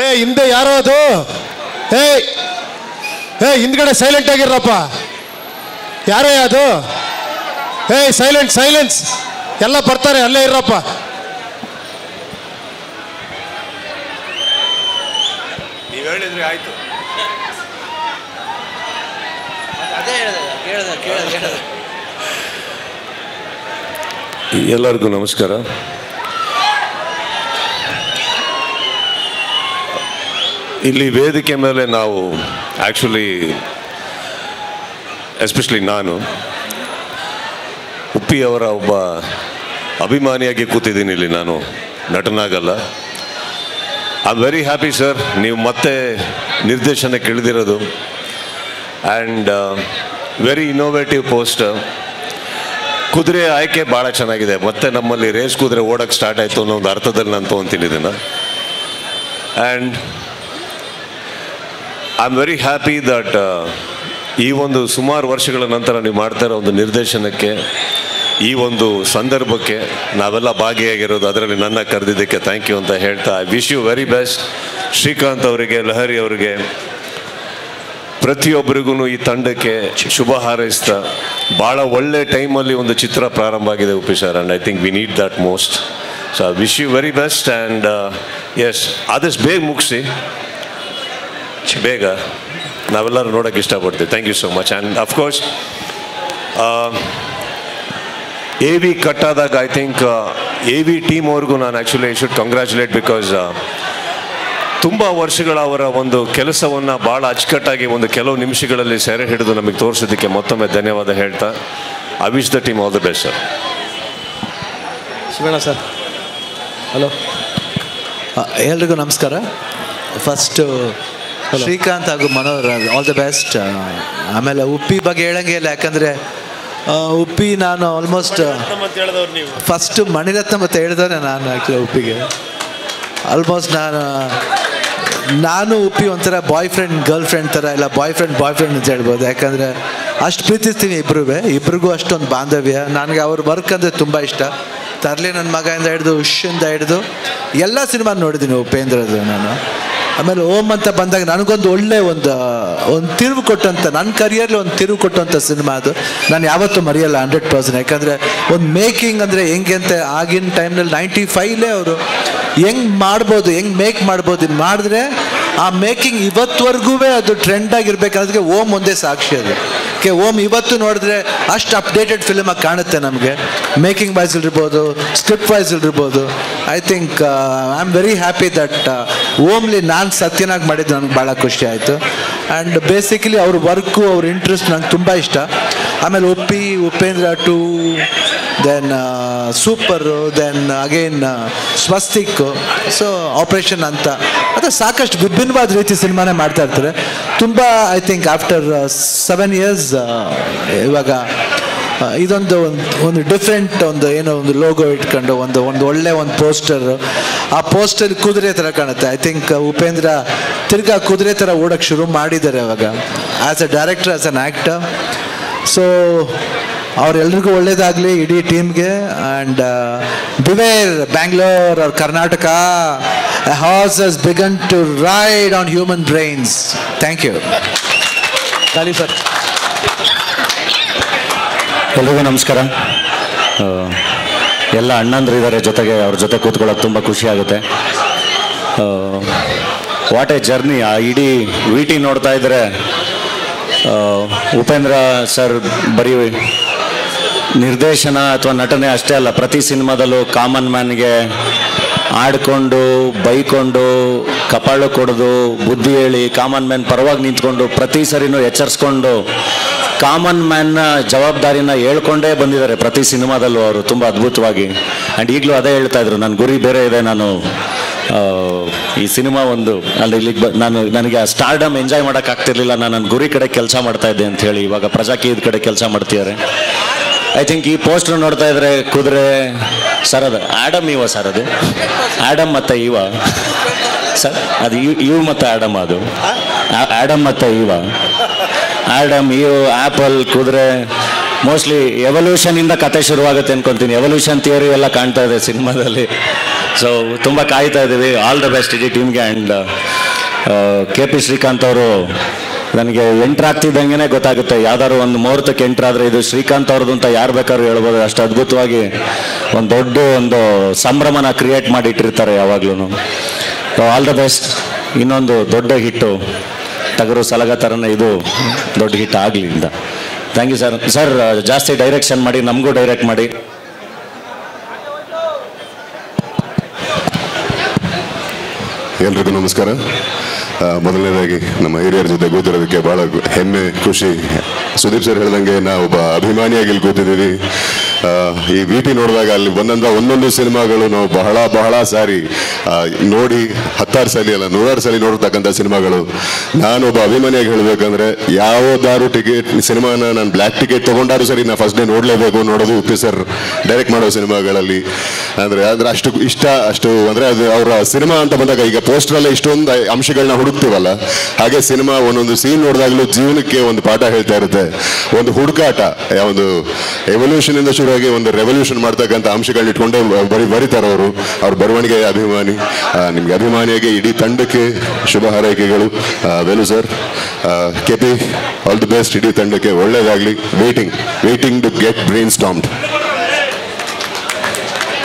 ಏ ಹಿಂದೆ ಯಾರೋ ಅದು ಏ ಏ ಹಿಂದ್ಗಡೆ ಸೈಲೆಂಟ್ ಆಗಿರಪ್ಪ ಯಾರೇ ಅದು ಏ ಸೈಲೆಂಟ್ ಸೈಲೆನ್ಸ್ ಎಲ್ಲ ಬರ್ತಾರೆ ಅಲ್ಲೇ ಇರಪ್ಪ ನೀವು ಹೇಳಿದ್ರೆ ಆಯ್ತು ಅದೇ ಹೇಳಿದೆ ಕೇಳಿದೆ ಕೇಳಿದೆ ಕೇಳಿದೆ ಎಲ್ಲರಿಗೂ ನಮಸ್ಕಾರ ಇಲ್ಲಿ ವೇದಿಕೆ ಮೇಲೆ ನಾವು ಆ್ಯಕ್ಚುಲಿ ಎಸ್ಪೆಷಲಿ ನಾನು ಉಪ್ಪಿ ಅವರ ಒಬ್ಬ ಅಭಿಮಾನಿಯಾಗಿ ಕೂತಿದ್ದೀನಿ ಇಲ್ಲಿ ನಾನು ನಟನಾಗಲ್ಲ I am very happy sir ನೀವು ಮತ್ತೆ ನಿರ್ದೇಶನಕ್ಕೆ ಇಳಿದಿರೋದು ಆ್ಯಂಡ್ ವೆರಿ ಇನ್ನೋವೇಟಿವ್ ಪೋಸ್ಟ್ ಕುದುರೆ ಆಯ್ಕೆ ಭಾಳ ಚೆನ್ನಾಗಿದೆ ಮತ್ತೆ ನಮ್ಮಲ್ಲಿ ರೇಸ್ ಕುದುರೆ ಓಡಕ್ಕೆ ಸ್ಟಾರ್ಟ್ ಆಯಿತು ಅನ್ನೋ ಒಂದು ಅರ್ಥದಲ್ಲಿ ನಾನು ತೊಗೊತೀನಿ ಇದನ್ನು and I am very happy that ಈ ಒಂದು ಸುಮಾರು ವರ್ಷಗಳ ನಂತರ ನೀವು ಮಾಡ್ತಾ ಇರೋ ಒಂದು ನಿರ್ದೇಶನಕ್ಕೆ ಈ ಒಂದು ಸಂದರ್ಭಕ್ಕೆ ನಾವೆಲ್ಲ ಭಾಗಿಯಾಗಿರೋದು ಅದರಲ್ಲಿ ನನ್ನ ಕರೆದಿದ್ದಕ್ಕೆ ಥ್ಯಾಂಕ್ ಯು ಅಂತ ಹೇಳ್ತಾ I wish you very best Srikanth ಅವರಿಗೆ ಲಹರಿ ಅವರಿಗೆ ಪ್ರತಿಯೊಬ್ಬರಿಗೂ ಈ ತಂಡಕ್ಕೆ ಶುಭ ಹಾರೈಸ್ತಾ ಭಾಳ ಒಳ್ಳೆ ಟೈಮಲ್ಲಿ ಒಂದು ಚಿತ್ರ ಪ್ರಾರಂಭ ಆಗಿದೆ Uppi sir and I think we need that most so I wish you very best and yes ಆದಷ್ಟು ಬೇಗ ಮುಗಿಸಿ ಬೇಗ ನಾವೆಲ್ಲರೂ ನೋಡೋಕ್ಕೆ ಇಷ್ಟಪಡ್ತೀವಿ thank you so much and of course A V ಕಟ್ಟಾದಾಗ I think A V team ಅವ್ರಿಗೂ ನಾನು actually I should congratulate because ತುಂಬ ವರ್ಷಗಳ ಅವರ ಒಂದು ಕೆಲಸವನ್ನು ಭಾಳ ಅಚ್ಚುಕಟ್ಟಾಗಿ ಒಂದು ಕೆಲವು ನಿಮಿಷಗಳಲ್ಲಿ ಸೆರೆ ಹಿಡಿದು ನಮಗೆ ತೋರಿಸೋದಕ್ಕೆ ಮತ್ತೊಮ್ಮೆ ಧನ್ಯವಾದ ಹೇಳ್ತಾ I wish the team all the best sir Shivanna sir hello ಎಲ್ರಿಗೂ ನಮಸ್ಕಾರ ಫಸ್ಟು ಶ್ರೀಕಾಂತ್ ಹಾಗೂ ಮನೋಹರ್ ಆಲ್ ದ ಬೆಸ್ಟ್ ಆಮೇಲೆ ಉಪ್ಪಿ ಬಗ್ಗೆ ಹೇಳಂಗೆ ಇಲ್ಲ ಯಾಕಂದರೆ ಉಪ್ಪಿ ನಾನು ಆಲ್ಮೋಸ್ಟ್ ಫಸ್ಟ್ ಮಣಿರತ್ನ ಮತ್ತೆ ಹೇಳಿದವನೇ ನಾನು ಆ್ಯಕ್ಚುಲಿ ಉಪ್ಪಿಗೆ ಆಲ್ಮೋಸ್ಟ್ ನಾನು ನಾನು ಉಪ್ಪಿ ಒಂಥರ ಬಾಯ್ ಫ್ರೆಂಡ್ ಗರ್ಲ್ ಫ್ರೆಂಡ್ ಥರ ಇಲ್ಲ ಬಾಯ್ ಫ್ರೆಂಡ್ ಬಾಯ್ ಫ್ರೆಂಡ್ ಅಂತ ಹೇಳ್ಬೋದು ಯಾಕಂದರೆ ಅಷ್ಟು ಪ್ರೀತಿಸ್ತೀನಿ ಇಬ್ಬರೂ ಇಬ್ರಿಗೂ ಅಷ್ಟೊಂದು ಬಾಂಧವ್ಯ ನನಗೆ ಅವ್ರ ವರ್ಕ್ ಅಂದರೆ ತುಂಬ ಇಷ್ಟ ತರಲಿ ನನ್ನ ಮಗದಿಂದ ಹಿಡಿದು ಉಶ್ಯಿಂದ ಹಿಡಿದು ಎಲ್ಲ ಸಿನಿಮಾ ನೋಡಿದ್ದೀನಿ ಉಪೇಂದ್ರದು ನಾನು ಆಮೇಲೆ ಓಮ್ ಅಂತ ಬಂದಾಗ ನನಗೊಂದು ಒಳ್ಳೆ ಒಂದು ಒಂದು ತಿರುವು ಕೊಟ್ಟಂಥ ನನ್ನ ಕರಿಯರ್ಲಿ ಒಂದು ತಿರುವು ಕೊಟ್ಟಂಥ ಸಿನಿಮಾ ಅದು ನಾನು ಯಾವತ್ತೂ ಮರೆಯಲ್ಲ ಹಂಡ್ರೆಡ್ ಪರ್ಸೆಂಟ್ ಯಾಕಂದರೆ ಒಂದು ಮೇಕಿಂಗ್ ಅಂದರೆ ಹೆಂಗೆ ಅಂತ ಆಗಿನ ಟೈಮ್ನಲ್ಲಿ ನೈಂಟಿ ಫೈವ್ಲೇ ಅವರು ಹೆಂಗ್ ಮಾಡ್ಬೋದು ಹೆಂಗ್ ಮೇಕ್ ಮಾಡ್ಬೋದು ಇದ್ ಮಾಡಿದ್ರೆ ಆ ಮೇಕಿಂಗ್ ಇವತ್ತವರೆಗೂ ಅದು ಟ್ರೆಂಡ್ ಆಗಿರ್ಬೇಕಾದ್ರೆ ಓಮ್ ಒಂದೇ ಸಾಕ್ಷಿ ಅದು ಕೆ ಓಮ್ ಇವತ್ತು ನೋಡಿದ್ರೆ ಅಷ್ಟು ಅಪ್ಡೇಟೆಡ್ ಫಿಲ್ಮ್ ಆಗಿ ಕಾಣುತ್ತೆ ನಮಗೆ ಮೇಕಿಂಗ್ ವೈಸ್ ಇರ್ಬೋದು ಸ್ಕ್ರಿಪ್ಟ್ ವೈಸ್ ಇರ್ಬೋದು I think I am very happy that ಓಮ್ಲಿ ನಾನು ಸತ್ಯನಾಗಿ ಮಾಡಿದ್ದು ನನಗೆ ಭಾಳ ಖುಷಿ ಆಯಿತು ಆ್ಯಂಡ್ ಬೇಸಿಕಲಿ ಅವ್ರ ವರ್ಕು ಅವ್ರ ಇಂಟ್ರೆಸ್ಟ್ ನಂಗೆ ತುಂಬ ಇಷ್ಟ ಆಮೇಲೆ Uppi Upendra to then super then again Swastik so operation ಅಂತ ಮತ್ತು ಸಾಕಷ್ಟು ವಿಭಿನ್ನವಾದ ರೀತಿ ಸಿನಿಮಾನೇ ಮಾಡ್ತಾ ಇರ್ತಾರೆ ತುಂಬ I think after seven years ಇವಾಗ ಆ, ಇದೊಂದು ಒಂದು ಒಂದು ಡಿಫ್ರೆಂಟ್ ಒಂದು ಏನೋ ಒಂದು ಲೋಗೋ ಇಟ್ಕೊಂಡು ಒಂದು ಒಂದು ಒಳ್ಳೆ ಒಂದು ಪೋಸ್ಟರ್ ಆ ಪೋಸ್ಟರ್ ಕುದುರೆ ಥರ ಕಾಣುತ್ತೆ ಐ ಥಿಂಕ್ ಉಪೇಂದ್ರ ತಿರ್ಗಾ ಕುದುರೆ ಥರ ಓಡೋಕ್ಕೆ ಶುರು ಮಾಡಿದ್ದಾರೆ ಅವಾಗ as a director as an actor so ಅವರೆಲ್ರಿಗೂ ಒಳ್ಳೇದಾಗಲಿ ಇಡೀ ಟೀಮ್ಗೆ ಆ್ಯಂಡ್ ಬಿವೇರ್ ಬ್ಯಾಂಗ್ಳೂರ್ ಅವ್ರ Karnataka has has begun to ride on human brains thank you ಖಾಲಿ ಸರ್ ಎಲ್ರಿಗೂ ನಮಸ್ಕಾರ ಆ, ಎಲ್ಲ ಅಣ್ಣಂದ್ರು ಇದ್ದಾರೆ ಜೊತೆಗೆ ಅವ್ರ ಜೊತೆ ಕೂತ್ಕೊಳ್ಳೋಕೆ ತುಂಬ ಖುಷಿ ಆಗುತ್ತೆ ವಾಟ್ ಎ ಜರ್ನಿ ಆ ಇಡೀ ವಿ ಟಿ ನೋಡ್ತಾ ಇದ್ದರೆ ಆ, ಉಪೇಂದ್ರ ಸರ್ ಬರೀ ನಿರ್ದೇಶನ ಅಥವಾ ನಟನೆ ಅಷ್ಟೇ ಅಲ್ಲ ಪ್ರತಿ ಸಿನಿಮಾದಲ್ಲೂ ಕಾಮನ್ ಮ್ಯಾನ್ಗೆ ಆಡ್ಕೊಂಡು ಬೈಕೊಂಡು ಕಪಾಳು ಕೊಡೋದು ಬುದ್ಧಿ ಹೇಳಿ ಕಾಮನ್ ಮ್ಯಾನ್ ಪರವಾಗಿ ನಿಂತ್ಕೊಂಡು ಪ್ರತಿ ಸರಿನೂ ಎಚ್ಚರಿಸ್ಕೊಂಡು ಕಾಮನ್ ಮ್ಯಾನ್ನ ಜವಾಬ್ದಾರಿನ ಹೇಳ್ಕೊಂಡೇ ಬಂದಿದ್ದಾರೆ ಪ್ರತಿ ಸಿನಿಮಾದಲ್ಲೂ ಅವರು ತುಂಬ ಅದ್ಭುತವಾಗಿ ಆ್ಯಂಡ್ ಈಗಲೂ ಅದೇ ಹೇಳ್ತಾ ಇದ್ರು ನನ್ನ ಗುರಿ ಬೇರೆ ಇದೆ ನಾನು ಆ, ಈ ಸಿನಿಮಾ ಒಂದು ಅಲ್ಲಿ ಇಲ್ಲಿಗೆ ಬ ನಾನು ನನಗೆ ಆ ಸ್ಟಾರ್ಡಮ್ ಎಂಜಾಯ್ ಮಾಡೋಕ್ಕಾಗ್ತಿರ್ಲಿಲ್ಲ ನಾನು ನನ್ನ ಗುರಿ ಕಡೆ ಕೆಲಸ ಮಾಡ್ತಾ ಇದ್ದೆ ಅಂತ ಹೇಳಿ ಇವಾಗ ಪ್ರಜಾಕೀಯದ ಕಡೆ ಕೆಲಸ ಮಾಡ್ತಿದ್ದಾರೆ ಐ ಥಿಂಕ್ ಈ ಪೋಸ್ಟರ್ ನೋಡ್ತಾ ಇದ್ರೆ ಕುದುರೆ ಸರ್ ಅದು ಆಡಮ್ ಇವ ಸರ್ ಅದು ಆಡಮ್ ಮತ್ತು ಇವ ಸರ್ ಅದು ಇವ್ ಇವ್ ಮತ್ತು ಆಡಮ್ ಅದು ಆ- ಆಡಮ್ ಮತ್ತು ಇವ ಆಡಮ್ ಇವ್ ಆ್ಯಪಲ್ ಕುದುರೆ ಮೋಸ್ಟ್ಲಿ ಎವಲ್ಯೂಷನ್ ಇಂದ ಕತೆ ಶುರುವಾಗುತ್ತೆ ಅನ್ಕೊಂತೀನಿ ಎವಲ್ಯೂಷನ್ ಥಿಯರಿ ಎಲ್ಲ ಕಾಣ್ತಾ ಇದೆ ಸಿನಿಮಾದಲ್ಲಿ ಸೊ ತುಂಬ ಕಾಯ್ತಾ ಇದ್ದೀವಿ ಆಲ್ ದ ಬೆಸ್ಟ್ ಇಡೀ ಟೀಮ್ಗೆ ಆ್ಯಂಡ್ ಕೆ ಪಿ ಶ್ರೀಕಾಂತ್ ಅವರು ನನಗೆ ಎಂಟ್ರಾಗ್ತಿದ್ದಂಗೆ ಗೊತ್ತಾಗುತ್ತೆ ಯಾವ್ದಾದ್ರು ಒಂದು ಮುಹೂರ್ತಕ್ಕೆ ಎಂಟ್ರಾದ್ರೆ ಇದು ಶ್ರೀಕಾಂತ್ ಅವ್ರದ್ದು ಅಂತ ಯಾರು ಬೇಕಾದ್ರೂ ಹೇಳ್ಬೋದು ಅಷ್ಟು ಅದ್ಭುತವಾಗಿ ಒಂದು ದೊಡ್ಡ ಒಂದು ಸಂಭ್ರಮನ ಕ್ರಿಯೇಟ್ ಮಾಡಿಟ್ಟಿರ್ತಾರೆ ಯಾವಾಗ್ಲೂ ಆಲ್ ದ ಬೆಸ್ಟ್ ಇನ್ನೊಂದು ದೊಡ್ಡ ಹಿಟ್ಟು ಟಗರು ಸಲಗ ಥರನೇ ಇದು ದೊಡ್ಡ ಹಿಟ್ ಆಗಲಿ ಅಂತ ಥ್ಯಾಂಕ್ ಯು ಸರ್ ಸರ್ ಜಾಸ್ತಿ ಡೈರೆಕ್ಷನ್ ಮಾಡಿ ನಮಗೂ ಡೈರೆಕ್ಟ್ ಮಾಡಿ ಎಲ್ರಿಗೂ ನಮಸ್ಕಾರ ಆ, ಮೊದಲನೇದಾಗಿ ನಮ್ಮ ಹಿರಿಯರ ಜೊತೆ ಕೂತಿರೋದಕ್ಕೆ ಬಹಳ ಹೆಮ್ಮೆ ಖುಷಿ ಸುದೀಪ್ ಸರ್ ಹೇಳ್ದಂಗೆ ನಾವು ಒಬ್ಬ ಅಭಿಮಾನಿಯಾಗಿ ಇಲ್ಲಿ ಕೂತಿದ್ದೀವಿ ಆ, ಈ ವಿ ಟಿ ನೋಡಿದಾಗ ಅಲ್ಲಿ ಒಂದೊಂದ ಒಂದೊಂದು ಸಿನಿಮಾಗಳು ನಾವು ಬಹಳ ಬಹಳ ಸಾರಿ ಆ, ನೋಡಿ ಹತ್ತಾರು ಸಲ ಅಲ್ಲ ನೂರಾರು ಸಲ ನೋಡಿರ್ತಕ್ಕಂಥ ಸಿನಿಮಾಗಳು ನಾನು ಒಬ್ಬ ಅಭಿಮಾನಿಯಾಗಿ ಹೇಳಬೇಕಂದ್ರೆ ಯಾವುದಾದ್ರು ಟಿಕೆಟ್ ಸಿನಿಮಾನ ನಾನು ಬ್ಲ್ಯಾಕ್ ಟಿಕೆಟ್ ತೊಗೊಂಡಾರು ಸರಿ ನಾನು ಫಸ್ಟ್ ಡೇ ನೋಡಲೇಬೇಕು ನೋಡೋದು ಉಪ್ಪಿ ಸರ್ ಡೈರೆಕ್ಟ್ ಮಾಡೋ ಸಿನಿಮಾಗಳಲ್ಲಿ ಅಂದರೆ ಅಂದ್ರೆ ಅಷ್ಟು ಇಷ್ಟ ಅಷ್ಟು ಅಂದರೆ ಅದು ಅವರ ಸಿನಿಮಾ ಅಂತ ಬಂದಾಗ ಈಗ ಪೋಸ್ಟ್ರಲ್ಲೇ ಇಷ್ಟೊಂದು ಅಂಶಗಳನ್ನ ಹುಡುಕ್ತೀವಲ್ಲ ಹಾಗೆ ಸಿನಿಮಾ ಒಂದೊಂದು ಸೀನ್ ನೋಡಿದಾಗಲೂ ಜೀವನಕ್ಕೆ ಒಂದು ಪಾಠ ಹೇಳ್ತಾ ಇರುತ್ತೆ ಒಂದು ಹುಡುಕಾಟ ಒಂದು ಎವಲ್ಯೂಷನ್ ಇಂದ ಶುರುವಾಗಿ ಒಂದು ರೆವಲ್ಯೂಷನ್ ಮಾಡ್ತಕ್ಕಂಥ ಅಂಶಗಳನ್ನ ಇಟ್ಕೊಂಡೇ ಬರಿ ಬರೀತಾರೆ ಅವರು ಅವ್ರ ಬರವಣಿಗೆ ಅಭಿಮಾನಿ ಆ, ನಿಮ್ಗೆ ಅಭಿಮಾನಿಯಾಗಿ ಇಡೀ ತಂಡಕ್ಕೆ ಶುಭ ಹಾರೈಕೆಗಳು ಆ, Velu sir K P all the best ಇಡೀ ತಂಡಕ್ಕೆ ಒಳ್ಳೇದಾಗಲಿ waiting waiting to get brain ಸ್ಟಾಮ್ಡ್